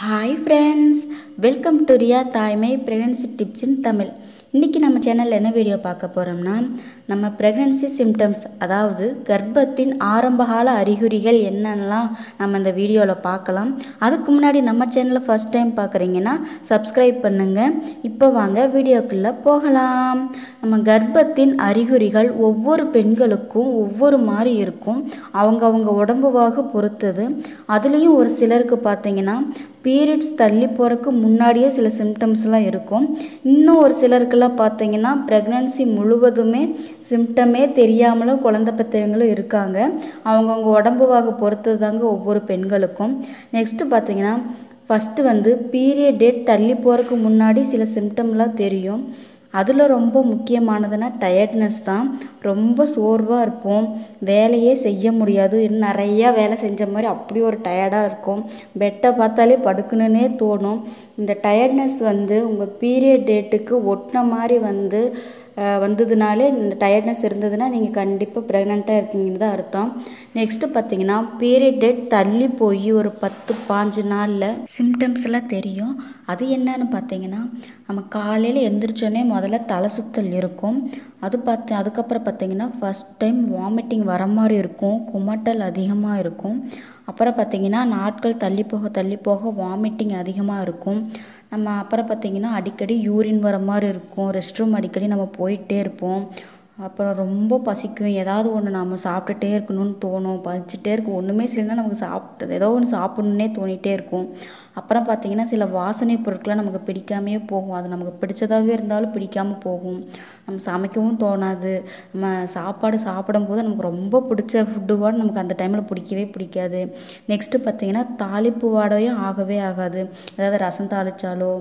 hi friends welcome to Riya தாய்மை pregnancy tips இன் தமிழ் இன்றைக்கி நம்ம சேனலில் என்ன வீடியோ பார்க்க போகிறோம்னா நம்ம ப்ரெக்னன்சி சிம்டம்ஸ் அதாவது கர்ப்பத்தின் ஆரம்பகால அறிகுறிகள் என்னென்னலாம் நம்ம இந்த வீடியோவில் பார்க்கலாம் அதுக்கு முன்னாடி நம்ம சேனலை ஃபஸ்ட் டைம் பார்க்குறீங்கன்னா சப்ஸ்கிரைப் பண்ணுங்கள் இப்போ வாங்க வீடியோக்குள்ளே போகலாம் நம்ம கர்ப்பத்தின் அறிகுறிகள் ஒவ்வொரு பெண்களுக்கும் ஒவ்வொரு மாதிரி இருக்கும் அவங்க அவங்க உடம்புவாக பொறுத்தது அதுலேயும் ஒரு சிலருக்கு பார்த்தீங்கன்னா பீரியட்ஸ் தள்ளி போகிறதுக்கு முன்னாடியே சில சிம்டம்ஸ்லாம் இருக்கும் இன்னும் ஒரு சிலருக்கெல்லாம் பார்த்தீங்கன்னா ப்ரெக்னன்சி முழுவதுமே சிம்டமே தெரியாமலும் குழந்தை பெற்றவங்களும் இருக்காங்க அவங்கவுங்க உடம்புவாக பொறுத்தது தாங்க ஒவ்வொரு பெண்களுக்கும் நெக்ஸ்ட்டு பார்த்தீங்கன்னா ஃபஸ்ட்டு வந்து பீரியட் டேட் தள்ளி போகிறதுக்கு முன்னாடி சில சிம்டம்லாம் தெரியும் அதில் ரொம்ப முக்கியமானதுன்னா டயர்ட்னஸ் தான் ரொம்ப சோர்வாக இருப்போம் வேலையே செய்ய முடியாது இன்னும் நிறையா வேலை செஞ்ச மாதிரி அப்படி ஒரு டயர்டாக இருக்கும் பெட்டை பார்த்தாலே படுக்கணுன்னே தோணும் இந்த டயர்ட்னஸ் வந்து உங்கள் பீரியட் டேட்டுக்கு ஒட்டின மாதிரி வந்து வந்ததுனாலே இந்த டயர்ட்னஸ் இருந்ததுன்னா நீங்கள் கண்டிப்பாக ப்ரெக்னெண்ட்டாக இருக்கீங்கன்னு தான் அர்த்தம் நெக்ஸ்ட்டு பார்த்தீங்கன்னா பீரியட் டேட் தள்ளி போய் ஒரு பத்து பாஞ்சு நாளில் சிம்டம்ஸ் எல்லாம் தெரியும் அது என்னன்னு பார்த்தீங்கன்னா நம்ம காலையில் எந்திரிச்சோடனே முதல்ல தலை சுத்தல் இருக்கும் அது பார்த்து அதுக்கப்புறம் பார்த்தீங்கன்னா ஃபஸ்ட் டைம் வாமிட்டிங் வர மாதிரி இருக்கும் குமட்டல் அதிகமாக இருக்கும் அப்புறம் பார்த்திங்கன்னா நாட்கள் தள்ளி போக தள்ளி போக வாமிட்டிங் அதிகமாக இருக்கும் நம்ம அப்புறம் பார்த்திங்கன்னா அடிக்கடி யூரின் வர மாதிரி இருக்கும் ரெஸ்ட் ரூம் அடிக்கடி நம்ம போயிட்டே இருப்போம் அப்புறம் ரொம்ப பசிக்கும் ஏதாவது ஒன்று நம்ம சாப்பிட்டுட்டே இருக்கணும்னு தோணும் பசிச்சுட்டே இருக்கும் ஒன்றுமே சரினா நமக்கு சாப்பிட்டு ஏதோ ஒன்று சாப்பிட்ணுன்னே தோணிகிட்டே இருக்கும் அப்புறம் பார்த்திங்கன்னா சில வாசனை பொருட்கள்லாம் நமக்கு பிடிக்காமையே போகும் அது நமக்கு பிடிச்சதாகவே இருந்தாலும் பிடிக்காமல் போகும் நம்ம சமைக்கவும் தோணாது நம்ம சாப்பாடு சாப்பிடும்போது நமக்கு ரொம்ப பிடிச்ச ஃபுட்டு கூட நமக்கு அந்த டைமில் பிடிக்கவே பிடிக்காது நெக்ஸ்ட்டு பார்த்திங்கன்னா தாளிப்பு வாடையும் ஆகவே ஆகாது அதாவது ரசம் தாளித்தாலோ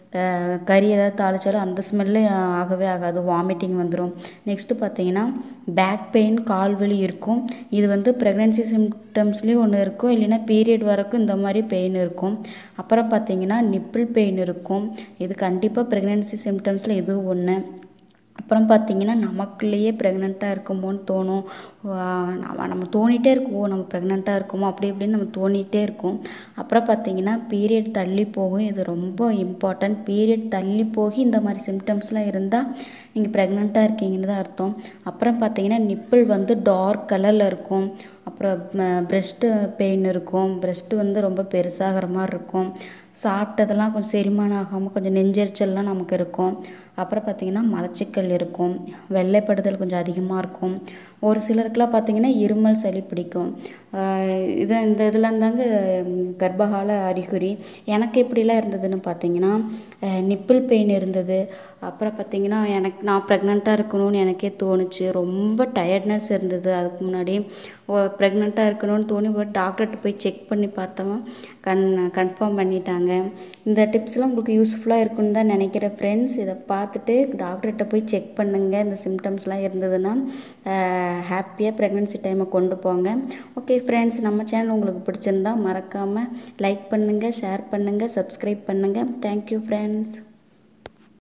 கறி ஏதாவது தாளித்தாலும் அந்த ஸ்மெல்லே ஆகவே ஆகாது வாமிட்டிங் வந்துடும் நெக்ஸ்ட்டு பார்த்தீங்கன்னா பேக் பெயின் கால் வலி இருக்கும் இது வந்து ப்ரெக்னென்சி சிம்டம்ஸ்லேயும் ஒன்று இருக்கும் இல்லைன்னா பீரியட் வரைக்கும் இந்த மாதிரி பெயின் இருக்கும் அப்புறம் பார்த்தீங்கன்னா நிப்பிள் பெயின் இருக்கும் இது கண்டிப்பாக ப்ரெக்னென்சி சிம்டம்ஸில் இதுவும் ஒன்று அப்புறம் பார்த்திங்கன்னா நமக்குள்ளேயே ப்ரெக்னெண்ட்டாக இருக்குமோன்னு தோணும் நம்ம தோணிகிட்டே இருக்கும் நம்ம ப்ரெக்னெண்ட்டாக இருக்குமோ அப்படி இப்படின்னு நம்ம தோணிகிட்டே இருக்கும் அப்புறம் பார்த்திங்கன்னா பீரியட் தள்ளி போகும் இது ரொம்ப இம்பார்ட்டன்ட் பீரியட் தள்ளி போகி இந்த மாதிரி சிம்டம்ஸ்லாம் இருந்தால் நீங்கள் ப்ரெக்னெண்ட்டாக இருக்கீங்கன்னு தான் அர்த்தம் அப்புறம் பார்த்திங்கன்னா நிப்பிள் வந்து டார்க் கலரில் இருக்கும் அப்புறம் ப்ரெஸ்ட்டு பெயின் இருக்கும் ப்ரெஸ்ட்டு வந்து ரொம்ப பெருசாகிற மாதிரி இருக்கும் சாப்பிட்டதெல்லாம் கொஞ்சம் செரிமானம் ஆகாமல் கொஞ்சம் நெஞ்செரிச்சல்லாம் நமக்கு இருக்கும் அப்புறம் பார்த்திங்கன்னா மலச்சிக்கல் இருக்கும் வெள்ளைப்படுதல் கொஞ்சம் அதிகமாக இருக்கும் ஒரு சிலருக்குலாம் பார்த்திங்கன்னா இருமல் சளி பிடிக்கும் இது இந்த இதெல்லாம் தாங்க கர்ப்பகால அறிகுறி எனக்கு எப்படிலாம் இருந்ததுன்னு பார்த்தீங்கன்னா நிப்பிள் பெயின் இருந்தது அப்புறம் பார்த்திங்கன்னா எனக்கு நான் ப்ரெக்னெண்ட்டாக இருக்கணும்னு எனக்கே தோணுச்சு ரொம்ப டயர்ட்னஸ் இருந்தது அதுக்கு முன்னாடி ப்ரெக்னெண்ட்டாக இருக்கணும்னு தோணி ஒரு டாக்டர்கிட்ட போய் செக் பண்ணி பார்த்தோம் கன் கன்ஃபார்ம் பண்ணிட்டாங்க இந்த டிப்ஸ்லாம் உங்களுக்கு யூஸ்ஃபுல்லாக இருக்குன்னு தான் நினைக்கிறேன் ஃப்ரெண்ட்ஸ் இதை பார்த்துட்டு டாக்டர்கிட்ட போய் செக் பண்ணுங்கள் இந்த சிம்டம்ஸ்லாம் இருந்ததுன்னா ஹாப்பியாக ப்ரெக்னென்சி டைமை கொண்டு போங்க ஓகே ஃப்ரெண்ட்ஸ் நம்ம சேனல் உங்களுக்கு பிடிச்சிருந்தா மறக்காமல் லைக் பண்ணுங்கள் ஷேர் பண்ணுங்கள் சப்ஸ்கிரைப் பண்ணுங்கள் தேங்க்யூ ஃப்ரெண்ட்ஸ்